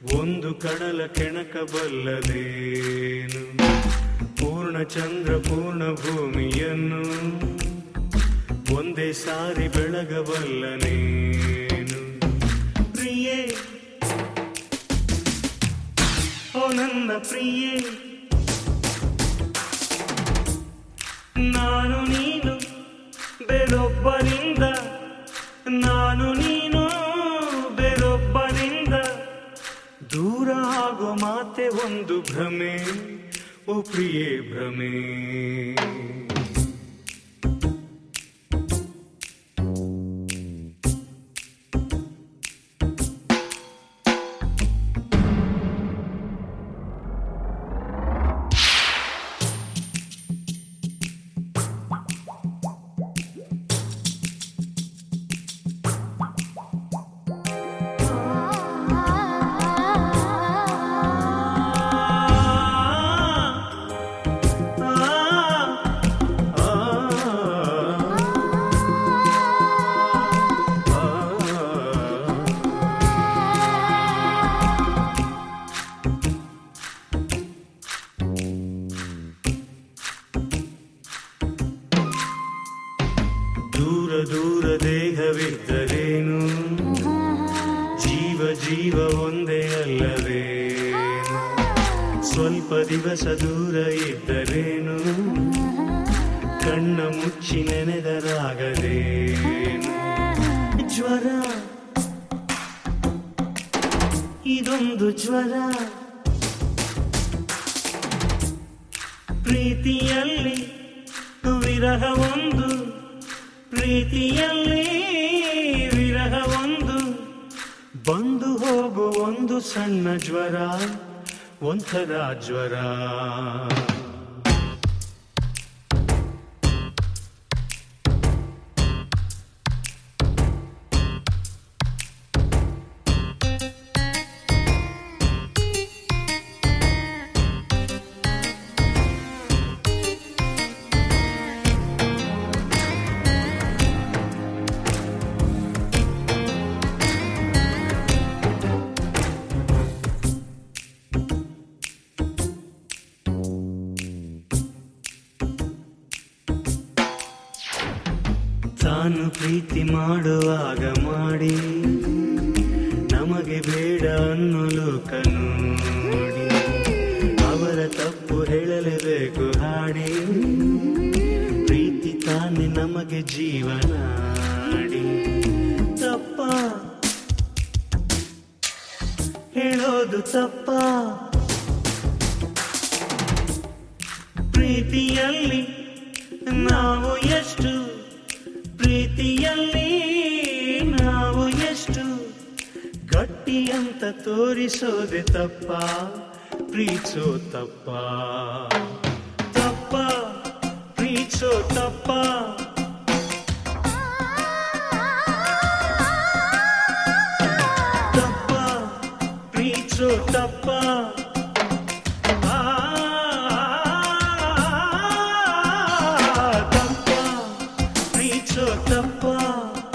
ಒಂದು ಕಡಲ ಕೆಣಕಬಲ್ಲದೇನು ಪೂರ್ಣ ಚಂದ್ರ ಪೂರ್ಣ ಭೂಮಿಯನ್ನು ಒಂದೇ ಸಾರಿ ಬೆಳಗಬಲ್ಲನೇನು ಪ್ರಿಯೇ ಓ ನನ್ನ ಪ್ರಿಯೇ ನಾನು ನೀನು ಬೇರೊಬ್ಬನಿಂದ ನಾನು ನೀನು ಬೇರೊಬ್ಬನಿಂದ ದೂರ ಆಗೋ ಮಾತೆ ಒಂದು ಭ್ರಮೆ ಓ ಪ್ರಿಯೇ ಭ್ರಮೆ ದೂರ ದೂರ ದೇಹವಿದ್ದರೇನು ಜೀವ ಜೀವ ಒಂದೇ ಅಲ್ಲವೇನು ಸ್ವಲ್ಪ ದಿವಸ ದೂರ ಇದ್ದರೇನು ಕಣ್ಣ ಮುಚ್ಚಿ ನೆನೆದರಾಗದೇನು ಜ್ವರ ಇದೊಂದು ಜ್ವರ ಪ್ರೀತಿಯಲ್ಲಿ ವಿರಹ ಒಂದು ಪ್ರೀತಿಯಲ್ಲಿ ವಿರಹ ಒಂದು ಬಂದು ಹೋಗು ಒಂದು ಸಣ್ಣ ಜ್ವರ ಒಂಥರ ಜ್ವರ ತಾನು ಪ್ರೀತಿ ಮಾಡುವಾಗ ಮಾಡಿ ನಮಗೆ ಬೇಡ ಅನ್ನೋ ಲೋಕ ನೋಡಿ ಅವರ ತಪ್ಪು ಹೇಳಲೇಬೇಕು ಹಾಡಿ ಪ್ರೀತಿ ತಾನೇ ನಮಗೆ ಜೀವನಾಡಿ ತಪ್ಪ ಹೇಳೋದು ತಪ್ಪ ಪ್ರೀತಿಯಲ್ಲಿ ನಾವು ಎಷ್ಟು ಪ್ರೀತಿಯಲ್ಲಿ ನಾವು ಎಷ್ಟು ಗಟ್ಟಿ ಅಂತ ತೋರಿಸೋದೆ ತಪ್ಪ ಪ್ರೀತಿಸೋ ತಪ್ಪ ತಪ್ಪ ಪ್ರೀತಿಸೋ ತಪ್ಪ ತಪ್ಪ ಪ್ರೀತಿಸೋ ತಪ್ಪ ಆ, ತಪ್ಪ ಪ್ರೀತಿಸೋ ತಪ್ಪ